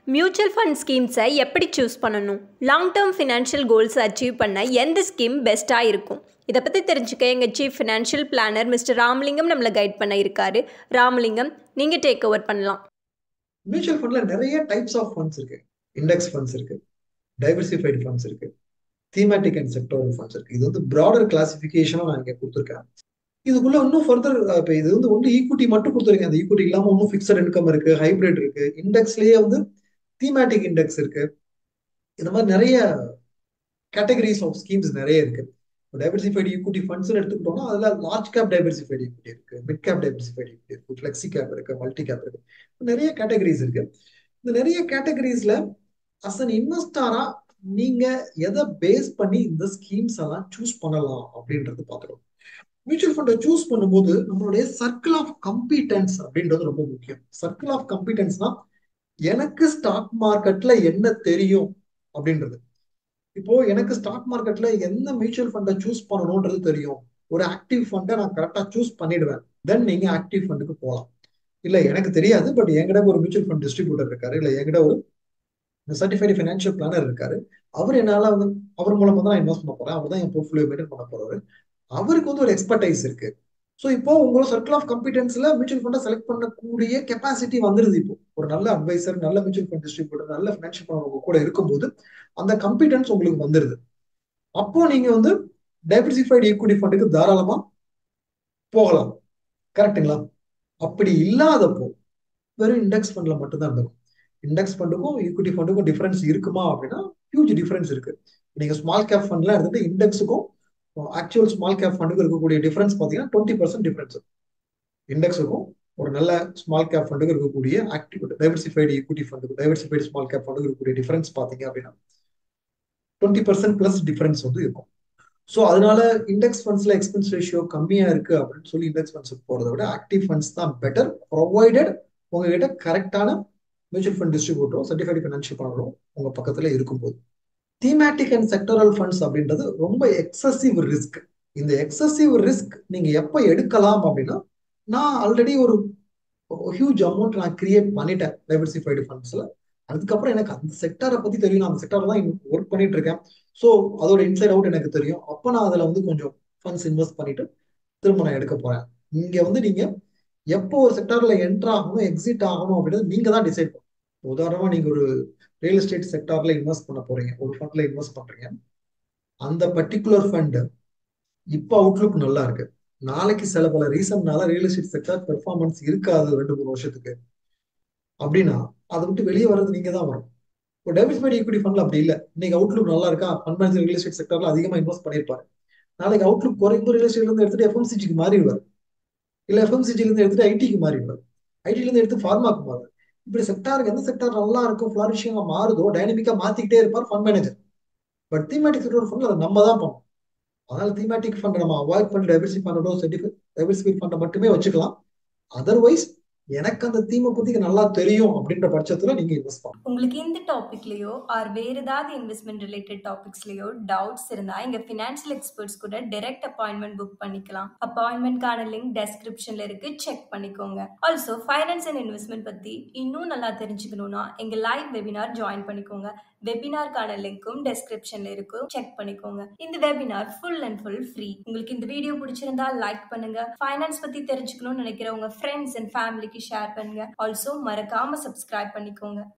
mutual fund ஸ்கீம்ஸை எப்படி choose பண்ணணும் long term financial கோல்ஸை அச்சீவ் பண்ண எந்த ஸ்கீம் பெஸ்ட்டாக இருக்கும் இதை பற்றி தெரிஞ்சுக்க எங்கள் chief financial planner mister Ramalingam நம்மளை கைட் பண்ண இருக்காரு ராமலிங்கம் நீங்கள் டேக் ஓவர் பண்ணலாம் மியூச்சுவல் ஃபண்ட்ல நிறைய டைப்ஸ் ஆஃப் ஃபண்ட்ஸ் இருக்கு இண்டெக்ஸ் ஃபண்ட்ஸ் இருக்கு டைவர்சிஃபைடு ஃபண்ட்ஸ் இருக்கு தீமேட்டிக் அண்ட் செக்டோரல் ஃபண்ட்ஸ் இருக்கு இது வந்து ப்ராடர் கிளாசிஃபிகேஷனும் நான் இங்கே கொடுத்துருக்கேன் இதுக்குள்ள இன்னும் ஃபர்தர் இப்போ இது வந்து ஒன்று ஈக்குட்டி மட்டும் கொடுத்துருக்கேன் அந்த ஈக்குட்டி இல்லாமல் இன்னும் ஃபிக்ஸட் இன்கம் இருக்கு ஹைபிரிட் இருக்கு இண்டெக்ஸ்லயே வந்து தீமேட்டிக் இண்டெக்ஸ் இருக்கு இந்த மாதிரி நிறைய கேட்டகரிஸ் ஆஃப் ஸ்கீம்ஸ் நிறைய இருக்கு டைவர்சிஃபைடு ஈக்குட்டி ஃபண்ட்ஸ் எடுத்துக்கிட்டோம்னா அதுல லார்ஜ் கேப் டைவர்சிஃபைடு ஈக்குட்டி இருக்கு மிட் கேப் டைவர்சிஃபைடு ஈக்குட்டி இருக்கு ஃபிளெக்சி கேப் இருக்கு மல்டி கேப் இருக்கு நிறைய கேட்டகரிஸ் இருக்கு இந்த நிறைய கேட்டகரிஸ்ல அஸ் அன் இன்வெஸ்டாரா நீங்க எதை பேஸ் பண்ணி இந்த ஸ்கீம்ஸ் எல்லாம் சூஸ் பண்ணலாம் அப்படின்றது பார்த்துக்கணும் மியூச்சுவல் ஃபண்டை சூஸ் பண்ணும்போது நம்மளுடைய சர்க்கிள் ஆஃப் கம்பீட்டன்ஸ் அப்படின்றது ரொம்ப முக்கியம் சர்க்கிள் ஆஃப் கம்பீட்டன்ஸ்னா எனக்கு ஸ்டாக் மார்க்கெட்ல என்ன தெரியும் அப்படின்றது இப்போ எனக்கு ஸ்டாக் மார்க்கெட்ல எந்த மியூச்சுவல் ஃபண்டை சூஸ் பண்ணணும்ன்றது தெரியும் ஒரு ஆக்டிவ் ஃபண்டை நான் கரெக்டா சூஸ் பண்ணிடுவேன் தென் நீங்க ஆக்டிவ் ஃபண்டுக்கு போகலாம் இல்ல எனக்கு தெரியாது பட் என்கிட்ட ஒரு மியூச்சுவல் ஃபண்ட் டிஸ்ட்ரிபியூட்டர் இருக்காரு இல்ல என்கிட்ட ஒரு சர்டிஃபைடு ஃபைனான்ஷியல் பிளானர் இருக்காரு அவர் என்னால வந்து அவர் மூலமா தான் நான் இன்வெஸ்ட் பண்ண போறேன் அவர் தான் என் போர்ட்ஃபோலியோ மெயின்டைன் பண்ண போறாரு அவருக்கு வந்து ஒரு எக்ஸ்பர்டைஸ் இருக்கு ஸோ இப்போ உங்களோட சர்க்கிள் ஆஃப் கம்பிட்டன்ஸ்ல மியூச்சுவல் ஃபண்டை செலக்ட் பண்ணக்கூடிய கெப்பாசிட்டி வந்துருது இப்போ ஒரு நல்ல அட்வைசர் நல்ல மியூச்சுவல் ஃபண்ட் டிஸ்ட்ரிபியூட்டர் நல்ல ஃபினான்ஷியல் பிளான் உங்க கூட இருக்கும்போது அந்த கம்பிட்டன்ஸ் உங்களுக்கு வந்துருது அப்போ நீங்க வந்து டைவர்சிஃபைடு ஈக்விட்டி ஃபண்டுக்கு தாராளமா போகலாம் கரெக்டுங்களா அப்படி இல்லாதப்போ வெறும் இண்டெக்ஸ் ஃபண்ட்ல மட்டும்தான் இருக்கும் இண்டெக்ஸ் ஃபண்டுக்கும் ஈக்விட்டி ஃபண்டுக்கும் டிஃபரன்ஸ் இருக்குமா அப்படின்னா ஹியூஜ் டிஃபரன்ஸ் இருக்கு நீங்க ஸ்மால் கேப் ஃபண்ட்லாம் எடுத்துட்டு இண்டெக்ஸுக்கும் ஆக்சுவல் ஸ்மால் கேப் ஃபண்டுக்கு இருக்கக்கூடிய டிஃபரன்ஸ் பார்த்தீங்கன்னா டுவெண்ட்டி பர்சன்ட் டிஃபரன்ஸ் இண்டெக்ஸுக்கும் ஒரு நல்ல ஸ்மால் கேப் ஃபண்டுக்கு இருக்கக்கூடிய ஆக்டிவ் டைவர்சிஃபைடு ஈக்விட்டி ஃபண்டுக்கு டைவர்சிஃபைடு ஸ்மால் கேப் ஃபண்டுக்கு இருக்கக்கூடிய டிஃபரன்ஸ் பார்த்தீங்க அப்படின்னா டுவெண்ட்டி பர்சன்ட் பிளஸ் டிஃபரன்ஸ் வந்து இருக்கும் ஸோ அதனால இண்டெக்ஸ் ஃபண்ட்ஸ்ல எக்ஸ்பென்ஸ் ரேஷியோ கம்மியா இருக்கு அப்படின்னு சொல்லி இண்டெக்ஸ் ஃபண்ட்ஸுக்கு போறதை விட ஆக்டிவ் ஃபண்ட்ஸ் தான் பெட்டர் ப்ரொவைடட் உங்ககிட்ட கரெக்டான மியூச்சுவல் ஃபண்ட் டிஸ்ட்ரிபியூட்டரோ சர்டிஃபைடு ஃபைனான்ஷியல் பிளானரோ உங்க பக்கத்துல இருக்கும்போது தீமேட்டிக் அண்ட் செக்டரல் ஃபண்ட்ஸ் அப்படின்றது ரொம்ப எக்ஸசிவ் ரிஸ்க் இந்த எக்ஸசிவ் ரிஸ்க் நீங்க எப்ப எடுக்கலாம் அப்படின்னா நான் ஆல்ரெடி ஒரு ஹியூஜ் அமௌண்ட் நான் கிரியேட் பண்ணிட்டேன் டைவர்சிஃபைடு ஃபண்ட்ஸ்ல அதுக்கப்புறம் எனக்கு அந்த செக்டரை பத்தி தெரியும் நான் அந்த செக்டர் தான் ஒர்க் பண்ணிட்டு இருக்கேன் ஸோ அதோட இன்சைட் அவுட் எனக்கு தெரியும் அப்போ நான் அதுல வந்து கொஞ்சம் ஃபண்ட்ஸ் இன்வெஸ்ட் பண்ணிட்டு திரும்ப நான் எடுக்க போறேன் இங்க வந்து நீங்க எப்போ ஒரு செக்டர்ல என்டர் ஆகணும் எக்ஸிட் ஆகணும் அப்படின்றது நீங்க தான் டிசைட் பண்ணணும் உதாரணமா நீங்க ஒரு ரியல் எஸ்டேட் செக்டார்ல இன்வெஸ்ட் பண்ண போறீங்க ஒரு ஃபண்ட்ல இன்வெஸ்ட் பண்றீங்க அந்த பர்டிகுலர் ஃபண்ட் இப்போ அவுட்லுக் நல்லா இருக்கு நாளைக்கு சில பல ரீசன்னால ரியல் எஸ்டேட் செக்டார் பெர்ஃபார்மன்ஸ் இருக்காது ரெண்டு மூணு வருஷத்துக்கு அப்படின்னா அதை விட்டு வெளியே வர்றது நீங்க தான் வரும் இப்போ டைவர்சிஃபைடு ஈக்விட்டி ஃபண்ட்ல அப்படி இல்லை இன்னைக்கு அவுட்லுக் நல்லா இருக்கா ஃபண்ட் மேனேஜர் ரியல் எஸ்டேட் செக்டர்ல அதிகமா இன்வெஸ்ட் பண்ணிருப்பாரு நாளைக்கு அவுட்லுக் குறைக்கும் ரியல் எஸ்டேட்ல இருந்து எடுத்துட்டு எஃப்எம்சிஜிக்கு மாறிடுவார் இல்ல எஃப்எம்சிஜில இருந்து எடுத்துட்டு ஐடிக்கு மாறிடுவார் ஐடில இருந்து எடுத்து ஃபார்மாக்கு மாறுவார் இப்படி செக்டாருக்கு எந்த செக்டார் நல்லா இருக்கும் ஃபிளாரிஷிங்கா மாறுதோ டைனமிக்கா மாத்திக்கிட்டே இருப்பார் fund manager but thematic sector fund அதை நம்ம தான் பண்ணணும் அதனால தீமேட்டிக் ஃபண்ட் நம்ம அவாய்ட் பண்ணி டைவர்சி ஃபண்டோ சர்டிஃபை டைவர்சிஃபைட் ஃபண்டை மட்டுமே வச்சுக்கலாம் அதர்வைஸ் எனக்கு அந்த தீமை பத்தி நல்லா தெரியும் அப்படின்ற பட்சத்துல நீங்க இன்வெஸ்ட் பண்ணலாம் உங்களுக்கு இந்த டாபிக்லயோ ஆர் வேற ஏதாவது இன்வெஸ்ட்மெண்ட் ரிலேட்டட் டாபிக்ஸ்லயோ டவுட்ஸ் இருந்தா எங்க ஃபினான்ஷியல் எக்ஸ்பர்ட்ஸ் கூட டைரக்ட் அப்பாயின்மெண்ட் புக் பண்ணிக்கலாம் அப்பாயின்மெண்ட்கான லிங்க் டெஸ்கிரிப்ஷன்ல இருக்கு செக் பண்ணிக்கோங்க ஆல்சோ ஃபைனான்ஸ் அண்ட் இன்வெஸ்ட்மெண்ட் பத்தி இன்னும் நல்லா தெரிஞ்சுக்கணும்னா எங்க லைவ் வெபினார் ஜாயின் பண்ணிக்கோங்க வெபினார்க்கான லிங்க்கும் டெஸ்கிரிப்ஷன்ல இருக்கும் செக் பண்ணிக்கோங்க இந்த webinar full and full free உங்களுக்கு இந்த வீடியோ பிடிச்சிருந்தா லைக் பண்ணுங்க ஃபைனான்ஸ் பத்தி தெரிஞ்சுக்கணும்னு நினைக்கிற உங்க ஃப்ரெண்ட்ஸ் அண்ட் ஃபேமிலிக்கு ஷேர் பண்ணுங்க ஆல்சோ மறக்காம சப்ஸ்கிரைப் பண்ணிக்கோங்க